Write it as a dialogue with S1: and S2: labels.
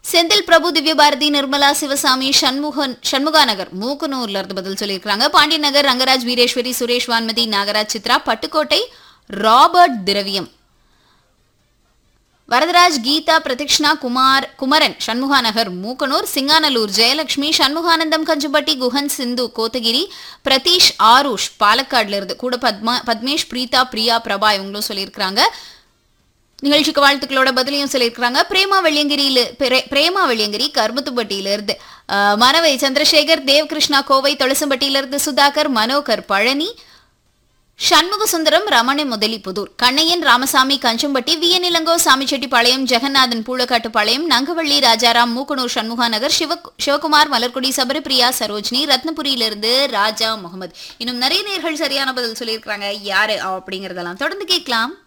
S1: செந்தில் பிரபு திவ்யபாரதி நிர்மலா சிவசாமி சண்முகன் சண்முகா நகர் மூக்கனூர்ல இருந்து பதில் சொல்லியிருக்காங்க பாண்டியன் நகர் ரங்கராஜ் வீரேஸ்வரி சுரேஷ் வான்மதி நாகராஜ் சித்ரா பட்டுக்கோட்டை ராபர்ட் திரவியம் வரதராஜ் கீதா பிரதீக்ஷ்ணா குமார் குமரன் சண்முகா நகர் மூக்கனூர் சிங்கானலூர் ஜெயலட்சுமி சண்முகானந்தம் கஞ்சுப்பட்டி குஹன் சிந்து கோத்தகிரி பிரதீஷ் ஆருஷ் பாலக்காடுல இருந்து கூட பத்மா பத்மேஷ் பிரீதா பிரியா பிரபா இவங்களும் சொல்லியிருக்கிறாங்க நிகழ்ச்சிக்கு வாழ்த்துக்களோட பதிலையும் சொல்லியிருக்கிறாங்க பிரேமா வெள்ளியங்கிரியில பிரே- பிரேமா வெள்ளியங்கிரி கருமத்துப்பட்டியில இருந்து அஹ், மனவை சந்திரசேகர் தேவகிருஷ்ணா கோவை தொளசம்பட்டியில இருந்து சுதாகர் மனோகர் பழனி சண்முக சுந்தரம் ரமண முதலிபுதூர் கண்ணையன் ராமசாமி கஞ்சம்பட்டி வியன் இளங்கோ சாமிச்செட்டிப்பாளையம் ஜெகநாதன் பூளக்காட்டுப்பாளையம் நங்கவள்ளி ராஜாராம் மூக்கனூர் சண்முகா நகர் சிவ சிவகுமார் மலர்குடி சபரிபிரியா சரோஜினி ரத்னபுரியிலிருந்து ராஜா முகமது இன்னும் நிறைய நேர்கள் சரியான பதில் சொல்லியிருக்கிறாங்க யாரு அப்படிங்கறதெல்லாம் தொடர்ந்து கேட்கலாம்